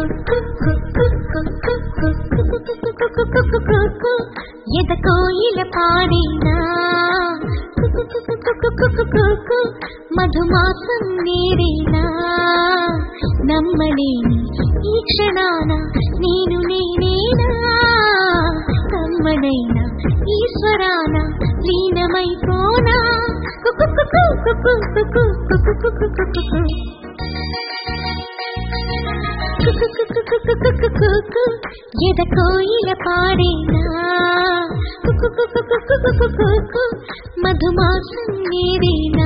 ఎద కోయిల పాడినా మధుమాసం నేరేనా నమ్మలేని ఈ క్షణాన నేను నేనేనా కమ్మనైన ఈశ్వరాన లీనమైపోనా ఎద కోయిల పాడేనా మధుమాసం నేరేనా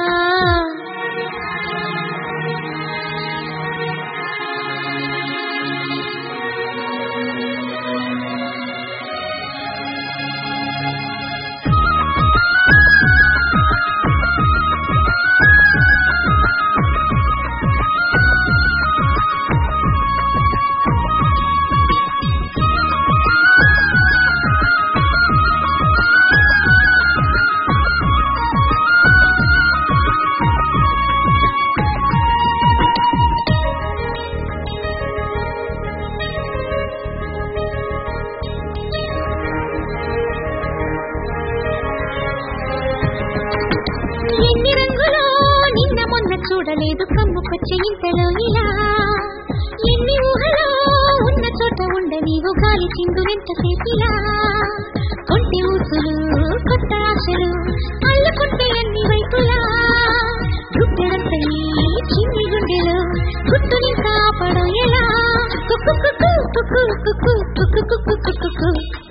ఎన్ని రంగులో నిన్న మొన్న చూడలేదు కమ్ముకొచ్చే ఇంతలో ఇలా ఎన్ని ఊహలో ఉన్న చోట ఉండ నీవు గాలి చిందులెంత సేపిలా కొంటి ఊసులు కొత్త ఆశలు అల్లుకుంటే అన్ని వైపులా గుప్పెడంత ఈ చిన్ని గుండెలో గుట్టుని కాపడం ఎలా కుక్కు కుక్కు కుక్కు కుక్కు కుక్కు కుక్కు కుక్కు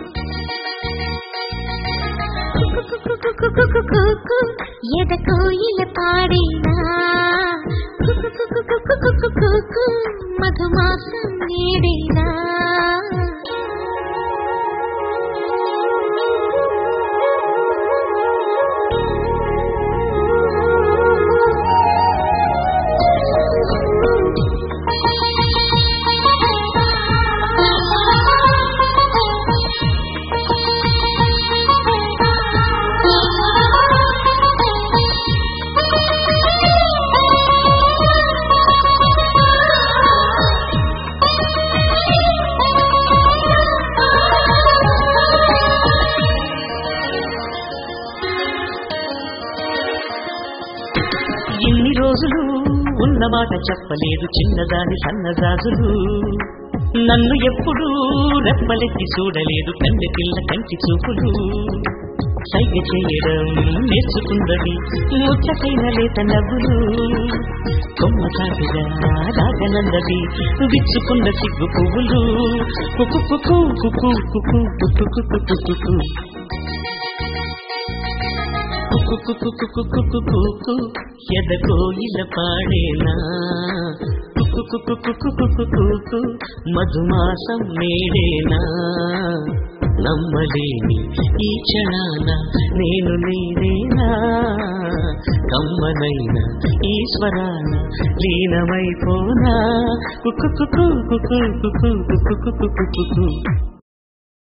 ఎద కోయిల పాడేనా మధుమాసం నేడేనా ఇన్ని రోజులు ఉన్న మాట చెప్పలేదు చిన్నదాని సన్నజాజులు నన్ను ఎప్పుడూ రెప్పలెత్తి చూడలేదు కంటి పిల్ల కంటి చూపులు సైగ చేయడం నేర్చుకుందని ముచ్చటైన లేత నవ్వులు కొమ్మ చాటుగా రాగనందది విచ్చుకున్న సిగ్గు పువ్వులు కుకు కుకు కుకు కుకు కుకు కుకు కుకు కుకుకుకుకుకుకుకుకు ఎద కోయిల పాడేనా కుకుకుకుకుకుకుకుకు మధుమాసం నేడేనా నమ్మలేని ఈ క్షణాన నేను నేనేనా కమ్మనైన ఈశ్వరాన లీనమైపోనా కుకుకుకు కుకు కుకు కుకు కుకు కుకు